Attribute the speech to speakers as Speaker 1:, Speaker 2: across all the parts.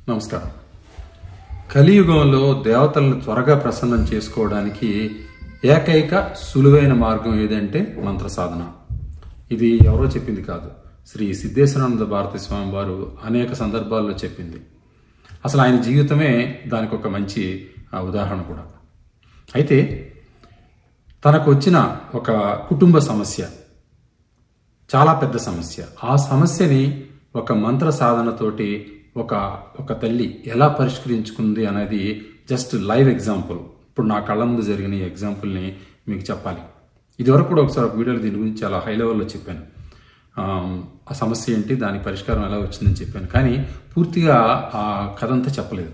Speaker 1: నమస్కారం కలియుగంలో దేవతలను త్వరగా ప్రసన్నం చేసుకోవడానికి ఏకైక సులువైన మార్గం ఏదంటే మంత్ర సాధన ఇది ఎవరో చెప్పింది కాదు శ్రీ సిద్ధేశ్వరానంద భారతి స్వామి వారు అనేక సందర్భాల్లో చెప్పింది అసలు ఆయన జీవితమే దానికి ఒక మంచి ఆ, ఉదాహరణ కూడా అయితే తనకు వచ్చిన ఒక కుటుంబ సమస్య చాలా పెద్ద సమస్య ఆ సమస్యని ఒక మంత్ర సాధనతోటి ఒక ఒక తల్లి ఎలా పరిష్కరించుకుంది అనేది జస్ట్ లైవ్ ఎగ్జాంపుల్ ఇప్పుడు నా కళ్ళ ముందు జరిగిన ఈ ఎగ్జాంపుల్ని మీకు చెప్పాలి ఇదివరకు కూడా ఒకసారి ఒక వీడియోలో దీని గురించి చాలా హై లెవెల్లో చెప్పాను ఆమ్, ఆ సమస్య ఏంటి దాని పరిష్కారం ఎలా వచ్చిందని చెప్పాను కానీ పూర్తిగా ఆ కథ అంతా చెప్పలేదు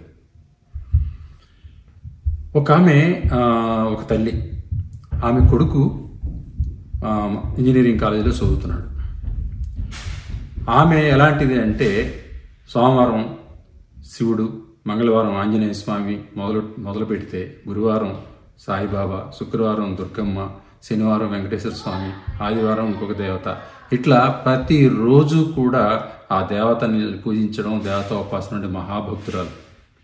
Speaker 1: ఒక ఆమె ఆ, ఒక తల్లి ఆమె కొడుకు ఆ, ఇంజనీరింగ్ కాలేజీలో చదువుతున్నాడు ఆమె ఎలాంటిది అంటే సోమవారం శివుడు మంగళవారం ఆంజనేయ స్వామి మొదలు మొదలు పెడితే గురువారం సాయిబాబా శుక్రవారం దుర్గమ్మ శనివారం వెంకటేశ్వర స్వామి ఆదివారం ఇంకొక దేవత ఇట్లా ప్రతిరోజు కూడా ఆ దేవతని పూజించడం దేవత ఉపాసన నుండి మహాభక్తురాలు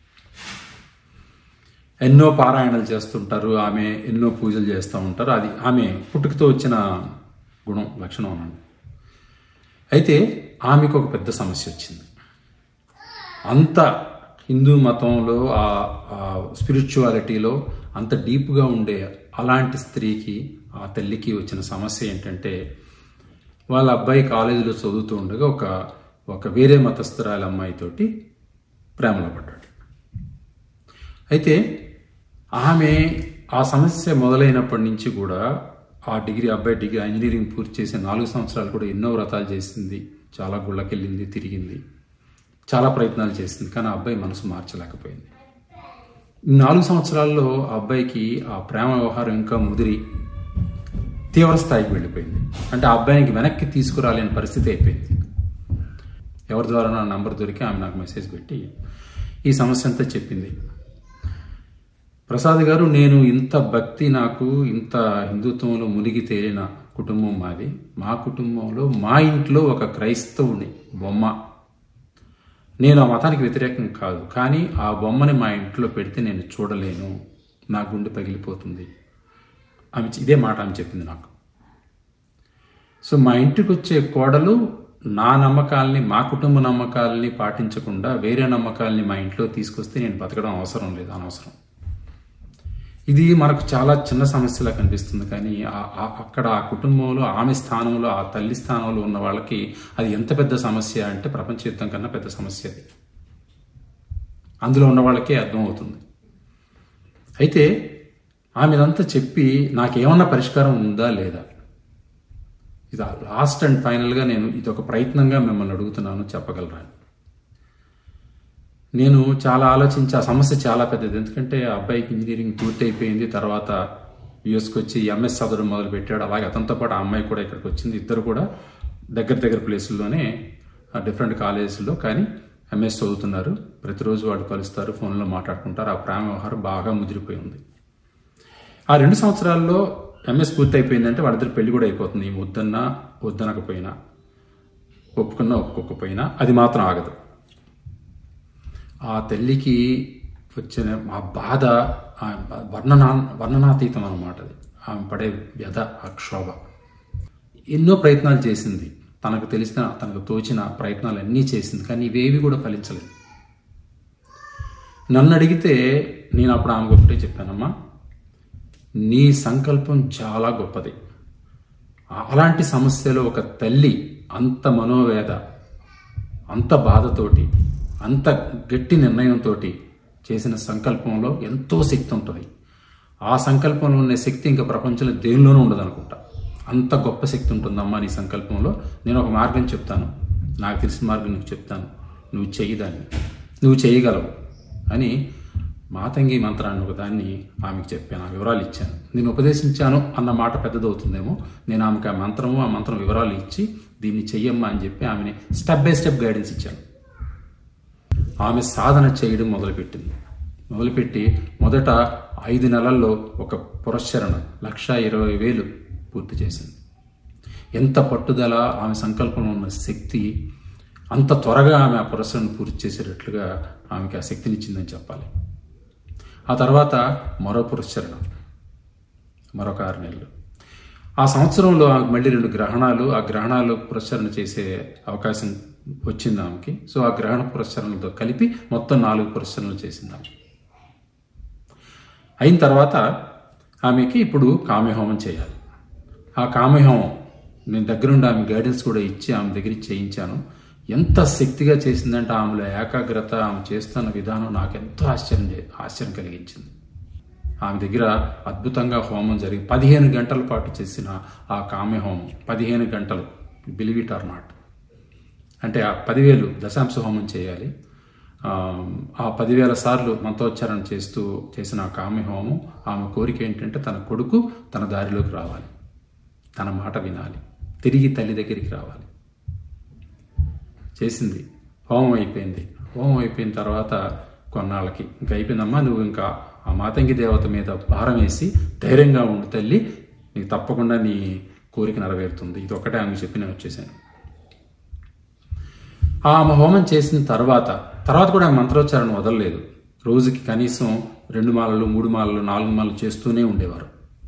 Speaker 1: ఎన్నో పారాయణలు చేస్తుంటారు ఆమె ఎన్నో పూజలు చేస్తూ ఉంటారు అది ఆమె పుట్టుకతో వచ్చిన గుణం లక్షణం అనండి అయితే ఆమెకు ఒక పెద్ద సమస్య వచ్చింది అంత హిందూ మతంలో ఆ స్పిరిచువాలిటీలో అంత డీప్గా ఉండే అలాంటి స్త్రీకి ఆ తల్లికి వచ్చిన సమస్య ఏంటంటే వాళ్ళ అబ్బాయి కాలేజీలో చదువుతూ ఉండగా ఒక ఒక వేరే మతస్థురాల అమ్మాయితోటి ప్రేమలో పడ్డాడు అయితే ఆమె ఆ సమస్య మొదలైనప్పటి నుంచి కూడా ఆ డిగ్రీ అబ్బాయి డిగ్రీ ఇంజనీరింగ్ పూర్తి చేసి నాలుగు సంవత్సరాలు కూడా ఎన్నో వ్రతాలు చేసింది చాలా గుళ్ళకెళ్ళింది తిరిగింది చాలా ప్రయత్నాలు చేసింది కానీ ఆ అబ్బాయి మనసు మార్చలేకపోయింది ఈ నాలుగు సంవత్సరాల్లో ఆ అబ్బాయికి ఆ ప్రేమ వ్యవహారం ఇంకా ముదిరి తీవ్ర స్థాయికి వెళ్ళిపోయింది అంటే ఆ అబ్బాయికి వెనక్కి తీసుకురాలేని పరిస్థితి అయిపోయింది ఎవరి ద్వారా నా నంబర్ దొరికి ఆమె నాకు మెసేజ్ పెట్టి ఈ సమస్య అంతా చెప్పింది ప్రసాద్ గారు నేను ఇంత భక్తి నాకు ఇంత హిందుత్వంలో మునిగి తేలిన కుటుంబం మాది మా కుటుంబంలో మా ఇంట్లో ఒక క్రైస్తవుని బొమ్మ నేను ఆ మతానికి వ్యతిరేకం కాదు కానీ ఆ బొమ్మని మా ఇంట్లో పెడితే నేను చూడలేను నా గుండె పగిలిపోతుంది ఆమె ఇదే మాట ఆమె చెప్పింది నాకు సో మా ఇంటికి వచ్చే కోడలు నా నమ్మకాలని మా కుటుంబ నమ్మకాలని పాటించకుండా వేరే నమ్మకాలని మా ఇంట్లో తీసుకొస్తే నేను బతకడం అవసరం లేదు అనవసరం ఇది మనకు చాలా చిన్న సమస్యలా కనిపిస్తుంది కానీ ఆ- ఆ- అక్కడ ఆ కుటుంబంలో ఆమె స్థానంలో ఆ తల్లి స్థానంలో ఉన్న వాళ్ళకి అది ఎంత పెద్ద సమస్య అంటే ప్రపంచ యుద్ధం కన్నా పెద్ద సమస్య అది అందులో ఉన్న వాళ్ళకే అర్థమవుతుంది అయితే ఆమె ఇదంతా చెప్పి నాకేమన్నా పరిష్కారం ఉందా లేదా ఇది లాస్ట్ అండ్ ఫైనల్గా నేను ఇది ఒక ప్రయత్నంగా మిమ్మల్ని అడుగుతున్నాను చెప్పగలరా నేను చాలా ఆలోచించి ఆ సమస్య చాలా పెద్దది ఎందుకంటే ఆ అబ్బాయికి ఇంజనీరింగ్ పూర్తి అయిపోయింది తర్వాత యుఎస్కి వచ్చి ఎంఎస్ చదవడం మొదలు పెట్టాడు అలాగే అతనితో పాటు ఆ అమ్మాయి కూడా ఇక్కడికి వచ్చింది ఇద్దరు కూడా దగ్గర దగ్గర ప్లేసుల్లోనే డిఫరెంట్ కాలేజెస్లో కానీ ఎంఎస్ చదువుతున్నారు ప్రతిరోజు వాళ్ళు కలుస్తారు ఫోన్లో మాట్లాడుకుంటారు ఆ ప్రేమ వ్యవహారం బాగా ముదిరిపోయి ఉంది ఆ రెండు సంవత్సరాల్లో ఎంఎస్ పూర్తి అయిపోయిందంటే వాళ్ళిద్దరు పెళ్లి కూడా అయిపోతుంది ఈ వద్దన్నా వద్దనకపోయినా ఒప్పుకున్నా ఒప్పుకోకపోయినా అది మాత్రం ఆగదు ఆ తల్లికి వచ్చిన ఆ బాధ ఆ వర్ణనా వర్ణనాతీతం అన్నమాట అది ఆమె పడే వ్యధ ఆ క్షోభ ఎన్నో ప్రయత్నాలు చేసింది తనకు తెలిసిన తనకు తోచిన ప్రయత్నాలు అన్నీ చేసింది కానీ ఇవేవి కూడా ఫలించలేదు నన్ను అడిగితే నేను అప్పుడు ఆమె ఒకటే చెప్పానమ్మా నీ సంకల్పం చాలా గొప్పది అలాంటి సమస్యలో ఒక తల్లి అంత మనోవేద అంత బాధతోటి అంత గట్టి నిర్ణయంతో చేసిన సంకల్పంలో ఎంతో శక్తి ఉంటుంది ఆ సంకల్పంలో ఉన్న శక్తి ఇంకా ప్రపంచంలో దేనిలోనూ ఉండదు అనుకుంటా అంత గొప్ప శక్తి ఉంటుందమ్మా నీ సంకల్పంలో నేను ఒక మార్గం చెప్తాను నాకు తెలిసిన మార్గం నీకు చెప్తాను నువ్వు చెయ్యి దాన్ని నువ్వు చేయగలవు అని మాతంగి మంత్రాన్ని ఒక దాన్ని ఆమెకు చెప్పాను ఆ వివరాలు ఇచ్చాను నేను ఉపదేశించాను అన్న మాట పెద్దదవుతుందేమో నేను ఆమెకు ఆ మంత్రము ఆ మంత్రం వివరాలు ఇచ్చి దీన్ని చెయ్యమ్మా అని చెప్పి ఆమెని స్టెప్ బై స్టెప్ గైడెన్స్ ఇచ్చాను ఆమె సాధన చేయడం మొదలుపెట్టింది మొదలుపెట్టి మొదట ఐదు నెలల్లో ఒక పురస్చరణ లక్ష ఇరవై వేలు పూర్తి చేసింది ఎంత పట్టుదల ఆమె సంకల్పంలో ఉన్న శక్తి అంత త్వరగా ఆమె ఆ పురస్సరణ పూర్తి చేసేటట్లుగా ఆమెకి ఆ శక్తినిచ్చిందని చెప్పాలి ఆ తర్వాత మరో పురస్చరణ మరొక ఆరు నెలలు ఆ సంవత్సరంలో ఆమెకు మళ్ళీ రెండు గ్రహణాలు ఆ గ్రహణాలు పురస్చరణ చేసే అవకాశం వచ్చింది ఆమెకి సో ఆ గ్రహణ పురస్చరణలతో కలిపి మొత్తం నాలుగు పురస్చరణలు చేసింది ఆమె అయిన తర్వాత ఆమెకి ఇప్పుడు కామ్యహోమం చేయాలి ఆ కామ్యహోమం నేను దగ్గరుండి ఆమె గైడెన్స్ కూడా ఇచ్చి ఆమె దగ్గర చేయించాను ఎంత శక్తిగా చేసిందంటే ఆమెలో ఏకాగ్రత ఆమె చేస్తున్న విధానం నాకు ఎంతో ఆశ్చర్యం చే- ఆశ్చర్యం కలిగించింది ఆమె దగ్గర అద్భుతంగా హోమం జరిగి పదిహేను గంటల పాటు చేసిన ఆ కామ్య హోమం పదిహేను గంటలు బిలీవ్ ఇట్ ఆర్ నాట్ అంటే ఆ పదివేలు దశాంశ హోమం చేయాలి ఆ, ఆ పదివేల సార్లు మంత్రోచ్చారణ చేస్తూ చేసిన ఆ కామ్య హోమం ఆమె కోరిక ఏంటంటే తన కొడుకు తన దారిలోకి రావాలి తన మాట వినాలి తిరిగి తల్లి దగ్గరికి రావాలి చేసింది హోమం అయిపోయింది హోమం అయిపోయిన తర్వాత కొన్నాళ్ళకి ఇంకా అయిపోయిందమ్మా నువ్వు ఇంకా ఆ మాతంగి దేవత మీద భారం వేసి ధైర్యంగా ఉండు తల్లి నీకు తప్పకుండా నీ కోరిక నెరవేరుతుంది ఇది ఒక్కటే ఆమె చెప్పి నేను వచ్చేసాను ఆ ఆమె హోమం చేసిన తర్వాత తర్వాత కూడా ఆమె మంత్రోచ్చారణ వదలలేదు రోజుకి కనీసం రెండు మాలలు మూడు మాలలు నాలుగు మాలలు చేస్తూనే ఉండేవారు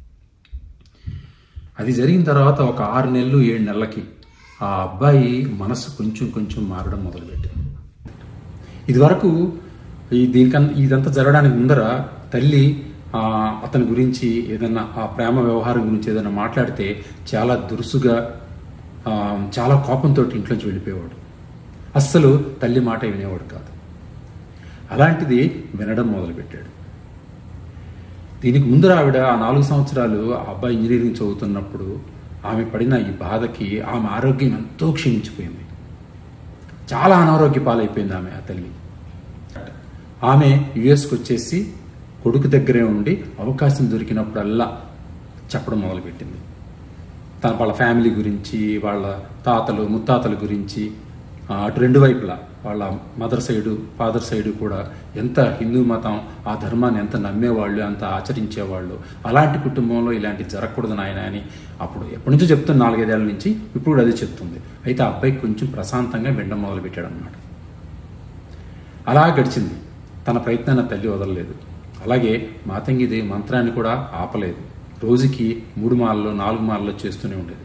Speaker 1: అది జరిగిన తర్వాత ఒక ఆరు నెలలు ఏడు నెలలకి ఆ అబ్బాయి మనసు కొంచెం కొంచెం మారడం మొదలుపెట్టింది ఇదివరకు ఈ దీనికన్నా ఇదంతా జరగడానికి ముందర తల్లి ఆ, అతని గురించి ఏదన్నా ఆ ప్రేమ వ్యవహారం గురించి ఏదైనా మాట్లాడితే చాలా దురుసుగా ఆ, చాలా కోపంతో ఇంట్లోంచి వెళ్ళిపోయేవాడు అస్సలు తల్లి మాట వినేవాడు కాదు అలాంటిది వినడం మొదలుపెట్టాడు దీనికి ముందర ఆవిడ ఆ నాలుగు సంవత్సరాలు ఆ అబ్బాయి ఇంజనీరింగ్ చదువుతున్నప్పుడు ఆమె పడిన ఈ బాధకి ఆమె ఆరోగ్యం ఎంతో క్షీణించిపోయింది చాలా అనారోగ్య పాలైపోయింది ఆమె ఆ తల్లి ఆమె యుఎస్కి వచ్చేసి కొడుకు దగ్గరే ఉండి అవకాశం దొరికినప్పుడల్లా చెప్పడం మొదలుపెట్టింది తన వాళ్ళ ఫ్యామిలీ గురించి వాళ్ళ తాతలు ముత్తాతల గురించి ఆ, అటు రెండు వైపులా వాళ్ళ మదర్ సైడు ఫాదర్ సైడు కూడా ఎంత హిందూ మతం ఆ ధర్మాన్ని ఎంత నమ్మేవాళ్ళు ఎంత ఆచరించేవాళ్ళు అలాంటి కుటుంబంలో ఇలాంటి జరగకూడదు నాయన అని అప్పుడు ఎప్పటి నుంచో చెప్తుంది నాలుగైదేళ్ల నుంచి ఇప్పుడు కూడా అదే చెప్తుంది అయితే ఆ అబ్బాయి కొంచెం ప్రశాంతంగా వినడం మొదలుపెట్టాడు అనమాట అలా గడిచింది తన ప్రయత్నాన్ని తల్లి వదలలేదు అలాగే మాతంగిదేవి మంత్రాన్ని కూడా ఆపలేదు రోజుకి మూడు మాలలో నాలుగు మాలలో చేస్తూనే ఉండేది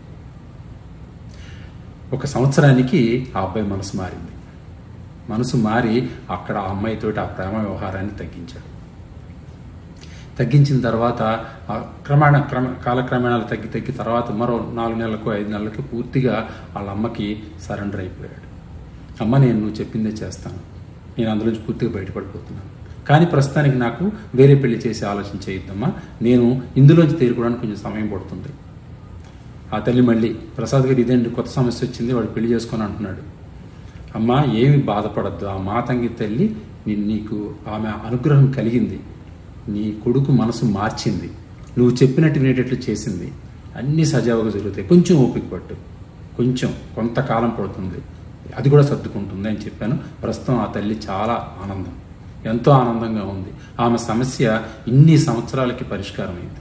Speaker 1: ఒక సంవత్సరానికి ఆ అబ్బాయి మనసు మారింది మనసు మారి అక్కడ ఆ అమ్మాయితోటి ఆ ప్రేమ వ్యవహారాన్ని తగ్గించాడు తగ్గించిన తర్వాత ఆ క్రమేణ క్రమ కాలక్రమేణాలు తగ్గి తగ్గి తర్వాత మరో నాలుగు నెలలకు ఐదు నెలలకు పూర్తిగా వాళ్ళ అమ్మకి సరెండర్ అయిపోయాడు అమ్మ నేను నువ్వు చెప్పిందే చేస్తాను నేను అందులోంచి పూర్తిగా బయటపడిపోతున్నాను కానీ ప్రస్తుతానికి నాకు వేరే పెళ్లి చేసి ఆలోచన చేయొద్దమ్మా నేను ఇందులోంచి తేరుకోవడానికి కొంచెం సమయం పడుతుంది ఆ తల్లి మళ్ళీ ప్రసాద్ గారు ఇదేంటి కొత్త సమస్య వచ్చింది వాడు పెళ్లి చేసుకొని అంటున్నాడు అమ్మా ఏమి బాధపడద్దు ఆ మాతంగి తల్లి నీ- నీకు ఆమె అనుగ్రహం కలిగింది నీ కొడుకు మనసు మార్చింది నువ్వు చెప్పినట్టు వినేటట్లు చేసింది అన్నీ సజావుగా జరుగుతాయి కొంచెం ఓపిక పట్టు కొంచెం కొంతకాలం పడుతుంది అది కూడా సర్దుకుంటుంది అని చెప్పాను ప్రస్తుతం ఆ తల్లి చాలా ఆనందం ఎంతో ఆనందంగా ఉంది ఆమె సమస్య ఇన్ని సంవత్సరాలకి పరిష్కారమైంది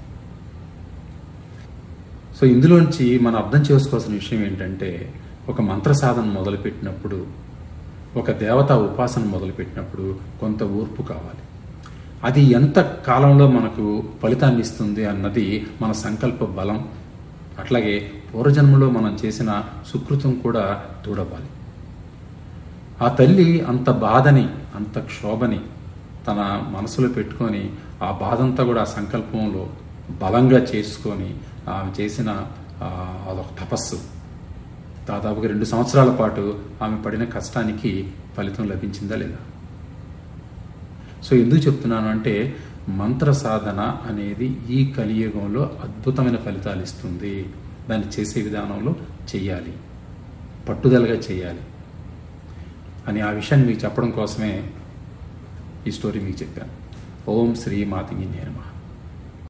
Speaker 1: సో ఇందులోంచి మనం అర్థం చేసుకోవాల్సిన విషయం ఏంటంటే ఒక మంత్ర సాధన మొదలుపెట్టినప్పుడు ఒక దేవతా ఉపాసన మొదలుపెట్టినప్పుడు కొంత ఓర్పు కావాలి అది ఎంత కాలంలో మనకు ఫలితాన్ని ఇస్తుంది అన్నది మన సంకల్ప బలం అట్లాగే పూర్వజన్మలో మనం చేసిన సుకృతం కూడా తోడవాలి ఆ తల్లి అంత బాధని అంత క్షోభని తన మనసులో పెట్టుకొని ఆ బాధంతా కూడా ఆ సంకల్పంలో బలంగా చేసుకొని ఆమె చేసిన ఆ, అదొక తపస్సు దాదాపుగా రెండు సంవత్సరాల పాటు ఆమె పడిన కష్టానికి ఫలితం లభించిందా లేదా సో ఎందుకు చెప్తున్నాను అంటే మంత్ర సాధన అనేది ఈ కలియుగంలో అద్భుతమైన ఫలితాలు ఇస్తుంది దాన్ని చేసే విధానంలో చెయ్యాలి పట్టుదలగా చేయాలి అని ఆ విషయాన్ని మీకు చెప్పడం కోసమే ఈ స్టోరీ మీకు చెప్పాను ఓం శ్రీ మాతింగి నేనమా